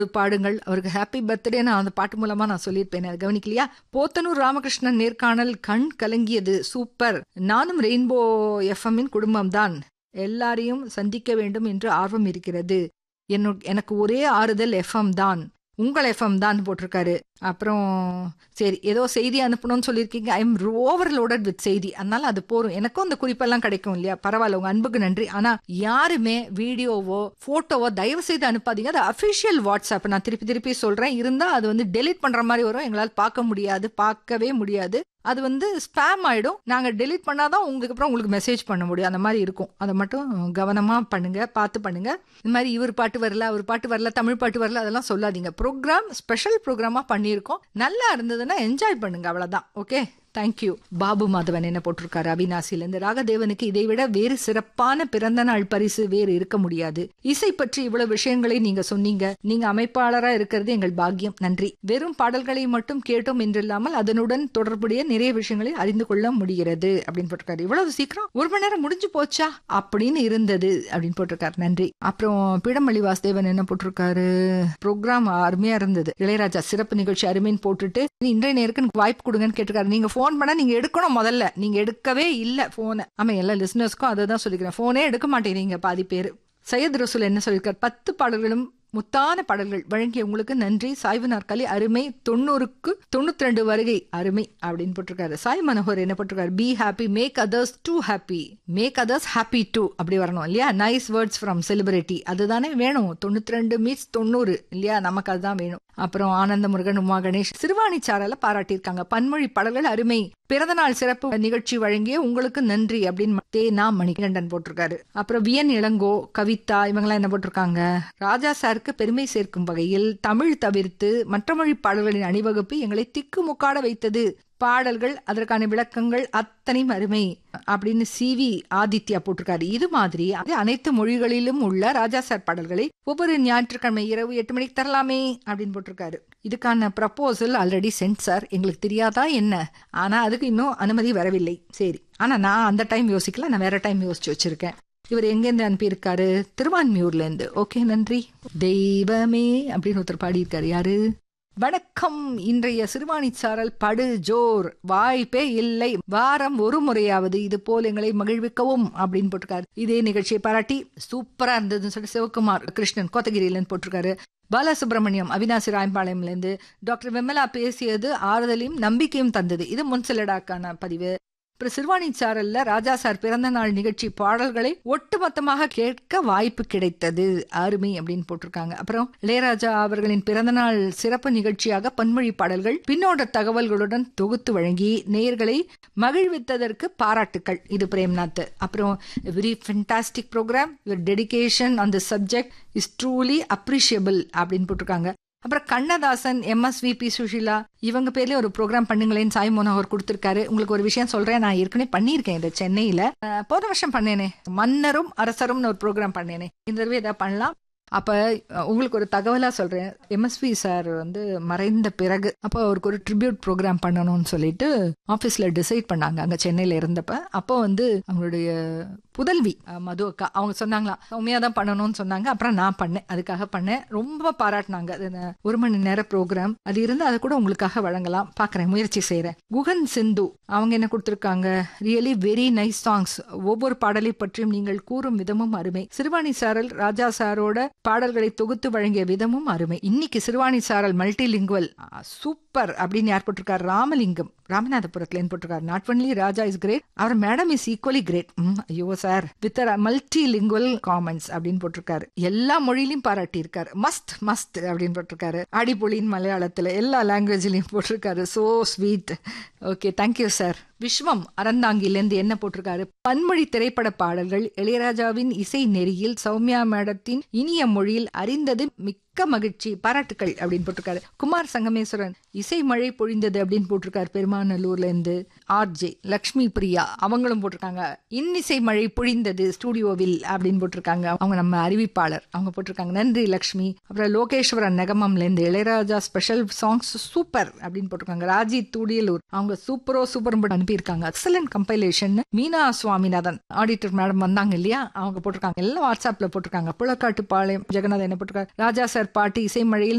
பாடுங்கள் அவருக்கு happy birthday நான் அந்த பாட்டு மூலமா நான் சொல்லியிருப்பேன் அது கவனிக்கலையா போத்தனூர் ராமகிருஷ்ணன் நேர்காணல் கண் கலங்கியது சூப்பர் நானும் ரெயின்போ எஃப்எம்மின் குடும்பம்தான் எல்லாரையும் சந்திக்க வேண்டும் என்று ஆர்வம் இருக்கிறது என்னோ எனக்கு ஒரே ஆறுதல் எஃப்எம் தான் உங்கள் எஃப்எம் தான் போட்டிருக்காரு அப்புறம் சரி ஏதோ செய்தி அனுப்பணும்னு சொல்லியிருக்கீங்க ஐ எம் ஓவர்லோடட் வித் செய்தி அதனால அது போரும் எனக்கும் அந்த குறிப்பெல்லாம் கிடைக்கும் இல்லையா பரவாயில்ல உங்க அன்புக்கு நன்றி ஆனா யாருமே வீடியோவோ போட்டோவோ தயவு செய்து அனுப்பாதீங்க அது அபிஷியல் வாட்ஸ்அப் நான் திருப்பி திருப்பி சொல்றேன் இருந்தா அது வந்து டெலிட் பண்ற மாதிரி வரும் எங்களால் பார்க்க முடியாது பார்க்கவே முடியாது அது வந்து ஸ்பேம் ஆயிடும் நாங்க டெலிட் பண்ணாதான் உங்களுக்கு அப்புறம் உங்களுக்கு மெசேஜ் பண்ண முடியும் அந்த மாதிரி இருக்கும் அதை மட்டும் கவனமா பண்ணுங்க பார்த்து பண்ணுங்க இந்த மாதிரி இவர் பாட்டு வரல அவர் பாட்டு வரல தமிழ் பாட்டு வரல அதெல்லாம் சொல்லாதீங்க ப்ரோக்ராம் ஸ்பெஷல் ப்ரோக்ராமா பண்ணியிருக்கோம் நல்லா இருந்ததுன்னா என்ஜாய் பண்ணுங்க அவ்வளவுதான் ஓகே தேங்க்யூ பாபு மாதவன் என்ன போட்டிருக்காரு அவினாசில இருந்து ராகதேவனுக்கு இதை விட வேறு சிறப்பான பிறந்த நாள் பரிசு வேறு இருக்க முடியாது இசை பற்றி இவ்வளவு விஷயங்களை நீங்க சொன்னீங்க நீங்க அமைப்பாளரா இருக்கிறது எங்கள் பாக்கியம் நன்றி வெறும் பாடல்களை மட்டும் கேட்டோம் என்றில்லாமல் அதனுடன் தொடர்புடைய நிறைய விஷயங்களை அறிந்து கொள்ள முடிகிறது அப்படின்னு போட்டிருக்காரு இவ்வளவு சீக்கிரம் ஒரு மணி நேரம் முடிஞ்சு போச்சா அப்படின்னு இருந்தது அப்படின்னு போட்டிருக்காரு நன்றி அப்புறம் பீடமல்லி வாசுதேவன் என்ன போட்டிருக்காரு ப்ரோக்ராம் அருமையா இருந்தது இளையராஜா சிறப்பு நிகழ்ச்சி அருமைன்னு போட்டுட்டு இன்றைய நேருக்கு எனக்கு வாய்ப்பு கொடுங்கன்னு கேட்டிருக்காரு நீங்க ஃபோன் பண்ணா நீங்க எடுக்கணும் முதல்ல நீங்க எடுக்கவே இல்ல போனை ஆமா எல்லா லிசனர்ஸ்க்கும் அதை தான் சொல்லிக்கிறேன் போனே எடுக்க மாட்டேங்கிறீங்க பாதி பேர் சையத் ரசூல் என்ன சொல்லியிருக்காரு பத்து பாடல்களும் முத்தான பாடல்கள் வழங்கிய உங்களுக்கு நன்றி சாய்வு நாற்காலி அருமை தொண்ணூறுக்கு தொண்ணூத்தி ரெண்டு வருகை அருமை அப்படின்னு போட்டிருக்காரு சாய் மனோகர் என்ன போட்டிருக்காரு be happy make others to happy make others happy to அப்படி வரணும் இல்லையா நைஸ் வேர்ட்ஸ் ஃப்ரம் செலிபிரிட்டி அதுதானே வேணும் தொண்ணூத்தி ரெண்டு மீட்ஸ் தொண்ணூறு இல்லையா நமக்கு அதுதான் வேணும் அப்புறம் ஆனந்த முருகன் உமா கணேஷ் சிறுவாணி சாரல பாராட்டியிருக்காங்க பன்மொழி பாடல்கள் அருமை பிறந்தநாள் சிறப்பு நிகழ்ச்சி வழங்கிய உங்களுக்கு நன்றி அப்படின்னு தே நா மணிகண்டன் போட்டிருக்காரு அப்புறம் வியன் இளங்கோ கவிதா இவங்கெல்லாம் என்ன போட்டிருக்காங்க ராஜா சாருக்கு பெருமை சேர்க்கும் வகையில் தமிழ் தவிர்த்து மற்ற மொழி பாடல்களின் அணிவகுப்பு எங்களை திக்குமுக்காட வைத்தது பாடல்கள் அதற்கான விளக்கங்கள் அத்தனையும் அருமை அப்படின்னு சி வி ஆதித்யா போட்டிருக்காரு இது மாதிரி அனைத்து மொழிகளிலும் உள்ள ராஜா சார் பாடல்களை ஒவ்வொரு ஞாயிற்றுக்கிழமை இரவு எட்டு மணிக்கு தரலாமே அப்படின்னு போட்டிருக்காரு இதுக்கான ப்ரப்போசல் ஆல்ரெடி சென்ட் சார் எங்களுக்கு தெரியாதா என்ன ஆனா அதுக்கு இன்னும் அனுமதி வரவில்லை சரி ஆனா நான் அந்த டைம் யோசிக்கல நான் வேற டைம் யோசிச்சு வச்சிருக்கேன் இவர் எங்கேருந்து அனுப்பியிருக்காரு திருவான்மியூர்ல இருந்து ஓகே நன்றி தெய்வமே அப்படின்னு ஒருத்தர் பாடியிருக்காரு யாரு வணக்கம் இன்றைய சிறுவாணி சாரல் படு ஜோர் வாய்ப்பே இல்லை வாரம் ஒரு முறையாவது இது போல் எங்களை மகிழ்விக்கவும் அப்படின்னு போட்டிருக்காரு இதே நிகழ்ச்சியை பாராட்டி சூப்பரா இருந்ததுன்னு சொல்லி சிவகுமார் கிருஷ்ணன் கோத்தகிரியிலன்னு போட்டிருக்காரு பாலசுப்ரமணியம் அவினாசி ராயம்பாளையம்ல இருந்து டாக்டர் விமலா பேசியது ஆறுதலையும் நம்பிக்கையும் தந்தது இது முன்சிலடாக்கான பதிவு அப்புறம் சிறுவாணி சாரல்ல ராஜா சார் பிறந்த நாள் நிகழ்ச்சி பாடல்களை ஒட்டுமொத்தமாக கேட்க வாய்ப்பு கிடைத்தது அருமை அப்படின்னு போட்டிருக்காங்க அப்புறம் இளையராஜா அவர்களின் பிறந்த நாள் சிறப்பு நிகழ்ச்சியாக பன்மொழி பாடல்கள் பின்னோட்ட தகவல்களுடன் தொகுத்து வழங்கி நேயர்களை மகிழ்வித்ததற்கு பாராட்டுக்கள் இது பிரேம்நாத் அப்புறம் very fantastic program your dedication on the subject is truly appreciable அப்படின்னு போட்டிருக்காங்க அப்புறம் கண்ணதாசன் எம்எஸ்வி பி சுஷிலா இவங்க பேர்லயே ஒரு ப்ரோக்ராம் பண்ணுங்களேன்னு சாய் மனோகர் கொடுத்திருக்காரு உங்களுக்கு ஒரு விஷயம் சொல்றேன் நான் ஏற்கனவே பண்ணியிருக்கேன் இந்த சென்னையில போன வருஷம் பண்ணேனே மன்னரும் அரசரும்னு ஒரு ப்ரோக்ராம் பண்ணேனே இந்த தடவை ஏதாவது பண்ணலாம் அப்ப உங்களுக்கு ஒரு தகவலா சொல்றேன் எம்எஸ்வி சார் வந்து மறைந்த பிறகு அப்போ அவருக்கு ஒரு ட்ரிபியூட் ப்ரோக்ராம் பண்ணணும்னு சொல்லிட்டு ஆபீஸ்ல டிசைட் பண்ணாங்க அங்க சென்னையில இருந்தப்ப அப்போ வந்து அவங்களுடைய புதல்வி மது அக்கா அவங்க சொன்னாங்களாம் உண்மையா தான் பண்ணணும்னு சொன்னாங்க அப்புறம் நான் பண்ணேன் அதுக்காக பண்ணேன் ரொம்ப பாராட்டினாங்க ஒரு மணி நேர ப்ரோக்ராம் அது இருந்து அதை கூட உங்களுக்காக வழங்கலாம் பாக்குறேன் முயற்சி செய்யறேன் குகன் சிந்து அவங்க என்ன கொடுத்திருக்காங்க ரியலி வெரி நைஸ் சாங்ஸ் ஒவ்வொரு பாடலை பற்றியும் நீங்கள் கூறும் விதமும் அருமை சிறுவாணி சாரல் ராஜா சாரோட பாடல்களை தொகுத்து வழங்கிய விதமும் அருமை இன்னைக்கு சிறுவாணி சாரல் மல்டி லிங்குவல் சூப்பர் அப்படின்னு யார் போட்டிருக்காரு ராமலிங்கம் ராமநாதபுரத்துல போட்டிருக்காரு not only Raja is great அவர் மேடம் இஸ் ஈக்குவலி கிரேட் ஐயோ sir with multilingual comments அப்படின்னு போட்டிருக்காரு எல்லா மொழியிலையும் பாராட்டி இருக்காரு மஸ்ட் மஸ்ட் அப்படின்னு போட்டிருக்காரு அடிப்பொலின்னு மலையாளத்துல எல்லா லாங்குவேஜ்லயும் போட்டிருக்காரு so sweet okay thank you sir Vishwam அறந்தாங்கிலிருந்து என்ன போட்டிருக்காரு பன்மொழி திரைப்பட பாடல்கள் இளையராஜாவின் இசை நெறியில் சௌமியா மேடத்தின் இனிய மொழியில் அறிந்தது மிக்க மகிழ்ச்சி பாராட்டுக்கள் அப்படின்னு போட்டிருக்காரு குமார் சங்கமேஸ்வரன் இசை மழை பொழிந்தது அப்படின்னு போட்டிருக்காரு பெருமாநல்லூர்ல இருந்து ஆர்ஜே லக்ஷ்மி பிரியா அவங்களும் போட்டிருக்காங்க இன்னிசை மழை பொழிந்தது ஸ்டூடியோவில் அப்படின்னு போட்டிருக்காங்க அவங்க நம்ம அறிவிப்பாளர் அவங்க போட்டிருக்காங்க நன்றி லக்ஷ்மி அப்புறம் லோகேஸ்வரன் நெகமம்ல இருந்து இளையராஜா ஸ்பெஷல் சாங்ஸ் சூப்பர் அப்படின்னு போட்டிருக்காங்க ராஜி தூடியலூர் அவங்க சூப்பரோ சூப்பர் அனுப்பியிருக்காங்க excellent compilation Meena Swaminathan auditor madam வந்தாங்க இல்லையா அவங்க போட்டிருக்காங்க எல்லாம் வாட்ஸ்அப்ல போட்டிருக்காங்க புலக்காட்டு பாளையம் ஜெகநாதன் என்ன போட்டிருக்காங்க ராஜா சார் பாட்டு இசை மழையில்